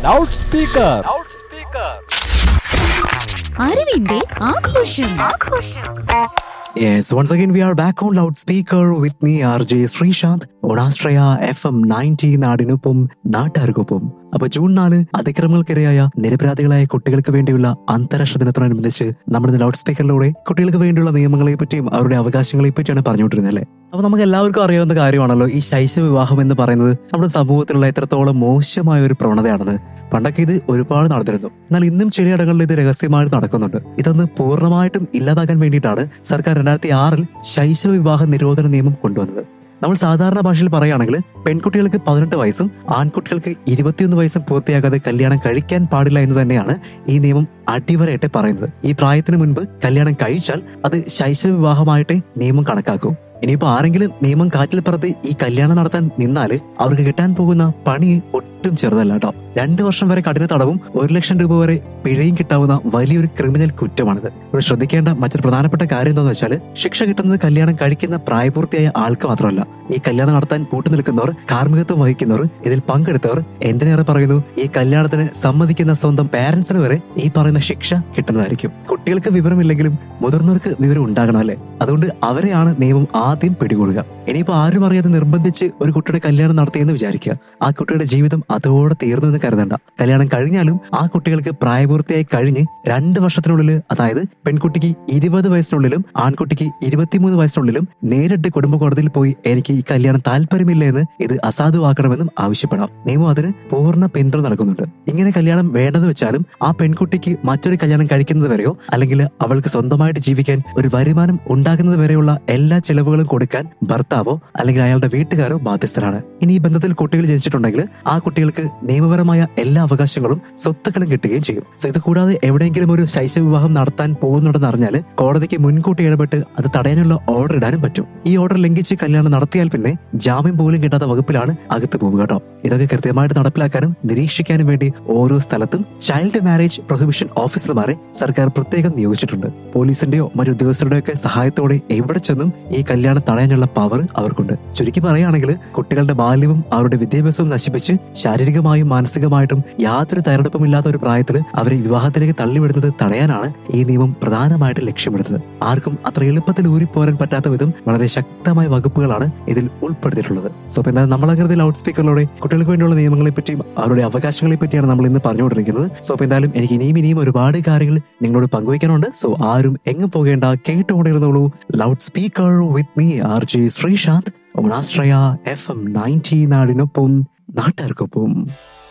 loud speaker അറിവിന്റെ ആഘോഷം Yes, once again we are back on loudspeaker with me RJ Sreesanth on Astraya FM 90 നാടിനൊപ്പം നാട്ടുകാർക്കൊപ്പം അപ്പൊ June നാല് അതിക്രമങ്ങൾക്കിരയായ നിരപരാധികളായ കുട്ടികൾക്ക് വേണ്ടിയുള്ള അന്താരാഷ്ട്ര ദിനത്തോടനുബന്ധിച്ച് നമ്മൾ ഇന്ന് ലൗഡ് സ്പീക്കറിലൂടെ കുട്ടികൾക്ക് വേണ്ടിയുള്ള നിയമങ്ങളെ പറ്റിയും അവരുടെ അവകാശങ്ങളെ പറ്റിയാണ് പറഞ്ഞുകൊണ്ടിരുന്നത് അല്ലേ അപ്പൊ നമുക്ക് എല്ലാവർക്കും അറിയാവുന്ന കാര്യമാണല്ലോ ഈ ശൈശവ വിവാഹം എന്ന് പറയുന്നത് നമ്മുടെ സമൂഹത്തിലുള്ള എത്രത്തോളം മോശമായ ഒരു പ്രവണതയാണെന്ന് പണ്ടൊക്കെ ഇത് ഒരുപാട് നടന്നിരുന്നു എന്നാൽ ഇന്നും ചിലയിടങ്ങളിൽ ഇത് രഹസ്യമായിട്ട് നടക്കുന്നുണ്ട് ഇതൊന്ന് പൂർണ്ണമായിട്ടും ഇല്ലാതാക്കാൻ വേണ്ടിയിട്ടാണ് സർക്കാർ രണ്ടായിരത്തി ആറിൽ ശൈശവ വിവാഹ നിരോധന നിയമം കൊണ്ടുവന്നത് നമ്മൾ സാധാരണ ഭാഷയിൽ പറയുകയാണെങ്കിൽ പെൺകുട്ടികൾക്ക് പതിനെട്ട് വയസ്സും ആൺകുട്ടികൾക്ക് ഇരുപത്തിയൊന്ന് വയസ്സും പൂർത്തിയാകാതെ കല്യാണം കഴിക്കാൻ പാടില്ല എന്ന് തന്നെയാണ് ഈ നിയമം അടിവരയിട്ട് പറയുന്നത് ഈ പ്രായത്തിന് മുൻപ് കല്യാണം കഴിച്ചാൽ അത് ശൈശവ വിവാഹമായിട്ടേ നിയമം കണക്കാക്കൂ ഇനിയിപ്പോ ആരെങ്കിലും നിയമം കാറ്റിൽ പറത്തി ഈ കല്യാണം നടത്താൻ നിന്നാല് അവർക്ക് കിട്ടാൻ പോകുന്ന പണി ഒട്ടും ചെറുതല്ല കേട്ടോ രണ്ടു വർഷം വരെ കഠിന തടവും ഒരു ലക്ഷം രൂപ വരെ പിഴയും കിട്ടാവുന്ന വലിയൊരു ക്രിമിനൽ കുറ്റമാണിത് ഇവിടെ ശ്രദ്ധിക്കേണ്ട മറ്റൊരു പ്രധാനപ്പെട്ട കാര്യം എന്താണെന്ന് വെച്ചാൽ ശിക്ഷ കിട്ടുന്നത് കല്യാണം കഴിക്കുന്ന പ്രായപൂർത്തിയായ ആൾക്ക് മാത്രമല്ല ഈ കല്യാണം നടത്താൻ കൂട്ടുനിൽക്കുന്നവർ കാർമ്മികത്വം വഹിക്കുന്നവർ ഇതിൽ പങ്കെടുത്തവർ എന്തിനേറെ പറയുന്നു ഈ കല്യാണത്തിന് സമ്മതിക്കുന്ന സ്വന്തം പാരന്റ്സിന് വരെ ഈ പറയുന്ന ശിക്ഷ കിട്ടുന്നതായിരിക്കും കുട്ടികൾക്ക് വിവരമില്ലെങ്കിലും മുതിർന്നവർക്ക് വിവരം ഉണ്ടാകണം അല്ലേ അതുകൊണ്ട് അവരെയാണ് നിയമം ആദ്യം പിടികൊള്ളുക ഇനിയിപ്പോ ആരും അറിയാതെ നിർബന്ധിച്ച് ഒരു കുട്ടിയുടെ കല്യാണം നടത്തിയെന്ന് വിചാരിക്കുക ആ കുട്ടിയുടെ ജീവിതം അതോടെ തീർന്നു എന്ന് കരുതണ്ട കല്യാണം കഴിഞ്ഞാലും ആ കുട്ടികൾക്ക് പ്രായപൂർത്തിയായി കഴിഞ്ഞ് രണ്ട് വർഷത്തിനുള്ളിൽ അതായത് പെൺകുട്ടിക്ക് ഇരുപത് വയസ്സിനുള്ളിലും ആൺകുട്ടിക്ക് ഇരുപത്തിമൂന്ന് വയസ്സിനുള്ളിലും നേരിട്ട് കുടുംബ കോടതിയിൽ പോയി എനിക്ക് ഈ കല്യാണം താല്പര്യമില്ല എന്ന് ഇത് അസാധുവാക്കണമെന്നും ആവശ്യപ്പെടാം നിയമം അതിന് പൂർണ്ണ പിന്തുണ നൽകുന്നുണ്ട് ഇങ്ങനെ കല്യാണം വേണ്ടെന്ന് വെച്ചാലും ആ പെൺകുട്ടിക്ക് മറ്റൊരു കല്യാണം കഴിക്കുന്നത് വരെയോ അല്ലെങ്കിൽ അവൾക്ക് സ്വന്തമായിട്ട് ജീവിക്കാൻ ഒരു വരുമാനം ഉണ്ടാകുന്നത് വരെയുള്ള എല്ലാ ചെലവുകളും കൊടുക്കാൻ ഭർത്താവോ അല്ലെങ്കിൽ അയാളുടെ വീട്ടുകാരോ ബാധ്യസ്ഥരാണ് ഇനി ഈ ബന്ധത്തിൽ കുട്ടികൾ ജനിച്ചിട്ടുണ്ടെങ്കിൽ ആ കുട്ടികൾക്ക് നിയമപരമായ എല്ലാ അവകാശങ്ങളും സ്വത്തുക്കളും കിട്ടുകയും ചെയ്യും സോ ഇത് കൂടാതെ എവിടെയെങ്കിലും ഒരു ശൈശവ വിവാഹം നടത്താൻ പോകുന്നുണ്ടെന്ന് അറിഞ്ഞാൽ കോടതിക്ക് മുൻകൂട്ടി ഇടപെട്ട് അത് തടയാനുള്ള ഓർഡർ ഇടാനും പറ്റും ഈ ഓർഡർ ലംഘിച്ച് കല്യാണം നടത്തിയാൽ പിന്നെ ജാമ്യം പോലും കിട്ടാത്ത വകുപ്പിലാണ് അകത്ത് പോവുക കേട്ടോ ഇതൊക്കെ കൃത്യമായിട്ട് നടപ്പിലാക്കാനും നിരീക്ഷിക്കാനും വേണ്ടി ഓരോ സ്ഥലത്തും ചൈൽഡ് മാരേജ് പ്രൊഹിബിഷൻ ഓഫീസർമാരെ സർക്കാർ പ്രത്യേകം നിയോഗിച്ചിട്ടുണ്ട് പോലീസിന്റെയോ മറ്റു ഉദ്യോഗസ്ഥരുടെയോ ഒക്കെ സഹായത്തോടെ എവിടെ ചെന്നും ഈ കല്യാണം തടയാനുള്ള പവർ അവർക്കുണ്ട് ചുരുക്കി പറയുകയാണെങ്കിൽ കുട്ടികളുടെ ബാല്യവും അവരുടെ വിദ്യാഭ്യാസവും നശിപ്പിച്ച് ശാരീരികമായും മാനസികമായിട്ടും യാതൊരു തയ്യാറെടുപ്പുമില്ലാത്ത ഒരു പ്രായത്തിൽ അവരെ വിവാഹത്തിലേക്ക് തള്ളിവിടുന്നത് തടയാനാണ് ഈ നിയമം പ്രധാനമായിട്ട് ലക്ഷ്യമിടുന്നത് ആർക്കും അത്ര എളുപ്പത്തിൽ ഊരിപ്പോരാൻ പറ്റാത്ത വിധം വളരെ ശക്തമായ വകുപ്പുകളാണ് ഇതിൽ ഉൾപ്പെടുത്തിയിട്ടുള്ളത് സോ അപ്പൊ എന്നാൽ നമ്മളകൃതി ലൗഡ് സ്പീക്കറിലൂടെ കുട്ടികൾക്ക് വേണ്ടിയുള്ള നിയമങ്ങളെ പറ്റിയും അവരുടെ അവകാശങ്ങളെ പറ്റിയാണ് നമ്മൾ ഇന്ന് പറഞ്ഞുകൊണ്ടിരിക്കുന്നത് സോ അപ്പൊ എന്തായാലും എനിക്ക് ഇനിയും ഇനിയും ഒരുപാട് കാര്യങ്ങൾ നിങ്ങളോട് പങ്കുവയ്ക്കാനുണ്ട് സോ ആരും എങ്ങും പോകേണ്ട കേട്ടുകൊണ്ടിരുന്നോളൂ loud speaker with me R J Sreesanth ഓണാശ്രയ എഫ് എം നയൻറ്റി നാടിനൊപ്പം നാട്ടുകാർക്കൊപ്പം